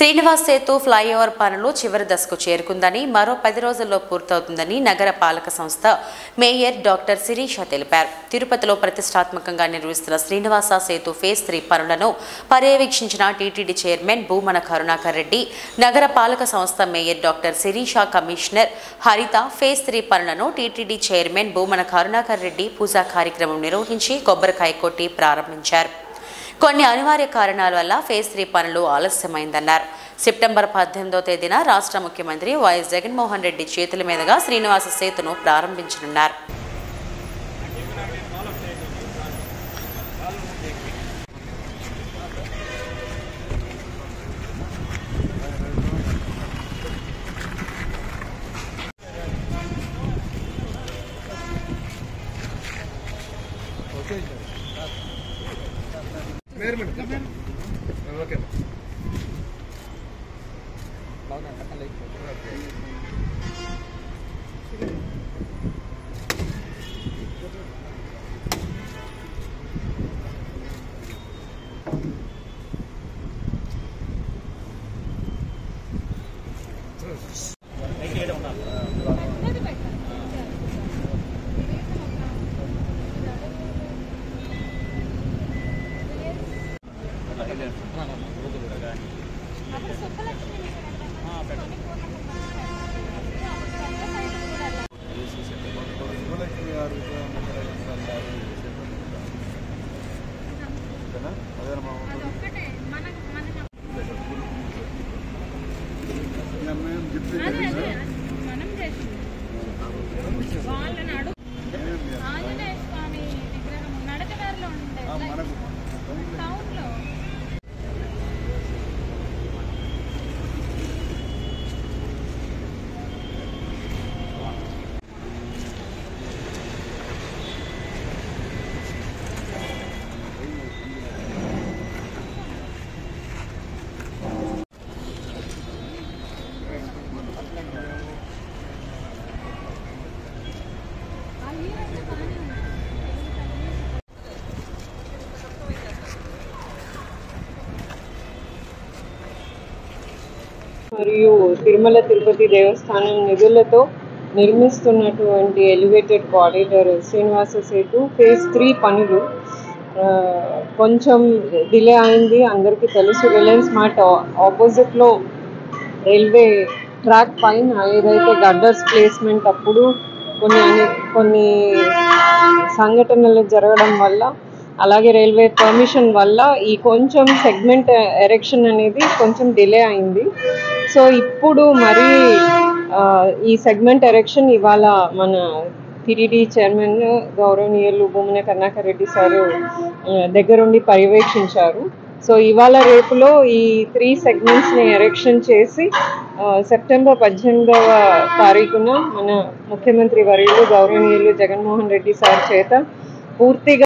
Srinivas Setu flyover పనులు చివరి దశకు చేరుకుందని మరో పది రోజుల్లో పూర్తవుతుందని నగర పాలక సంస్థ మేయర్ డాక్టర్ శిరీష తెలిపారు తిరుపతిలో ప్రతిష్టాత్మకంగా నిర్వహిస్తున్న శ్రీనివాస సేతు ఫేజ్ త్రీ పనులను పర్యవేక్షించిన టీటీడీ చైర్మన్ భూమన కరుణాకర్ రెడ్డి నగర పాలక సంస్థ mayor doctor Sirisha commissioner Haritha phase three పనులను టీటీడీ చైర్మన్ భూమన కరుణాకర్ రెడ్డి పూజా కార్యక్రమం నిర్వహించి కొబ్బరికాయ కొట్టి ప్రారంభించారు కొన్ని అనివార్య కారణాల వల్ల ఫేజ్ త్రీ పనులు ఆలస్యమైందన్నారు సెప్టెంబర్ పద్దెనిమిదో తేదీన రాష్ట్ర ముఖ్యమంత్రి వైఎస్ జగన్మోహన్ రెడ్డి చేతుల మీదుగా శ్రీనివాస సేతును ప్రారంభించనున్నారు ఓకే వాళ్ళని అడుగు ఆంజనేయ స్వామి విగ్రహం నడకదారిలో ఉండే టౌన్ లో మరియు తిరుమల తిరుపతి దేవస్థానం నిధులతో నిర్మిస్తున్నటువంటి elevated corridor Srinivasa Setu phase three పనులు ఆ, కొంచెం డిలే అయింది అందరికీ తెలుసు రిలయన్స్ మార్ట్ ఆపోజిట్లో రైల్వే ట్రాక్ పైన ఏదైతే గడ్డర్స్ ప్లేస్మెంట్ అప్పుడు కొన్ని అని- కొన్ని సంఘటనలు జరగడం వల్ల అలాగే రైల్వే పర్మిషన్ వల్ల ఈ కొంచెం సెగ్మెంట్ ఎరెక్షన్ అనేది కొంచెం డిలే అయింది సో ఇప్పుడు మరి ఆ, ఈ సెగ్మెంట్ ఎరెక్షన్ ఇవాళ మన టీటీడీ చైర్మన్ గౌరవనీయులు భూమన కరుణాకర్ రెడ్డి సారు ఆ, దగ్గరుండి పర్యవేక్షించారు సో ఇవాళ రేపులో ఈ త్రీ సెగ్మెంట్స్ని ఎరెక్షన్ చేసి ఆ, సెప్టెంబర్ పద్దెనిమిదవ తారీఖున మన ముఖ్యమంత్రి వర్యులు గౌరవనీయులు జగన్మోహన్ రెడ్డి సార్ చేత పూర్తిగా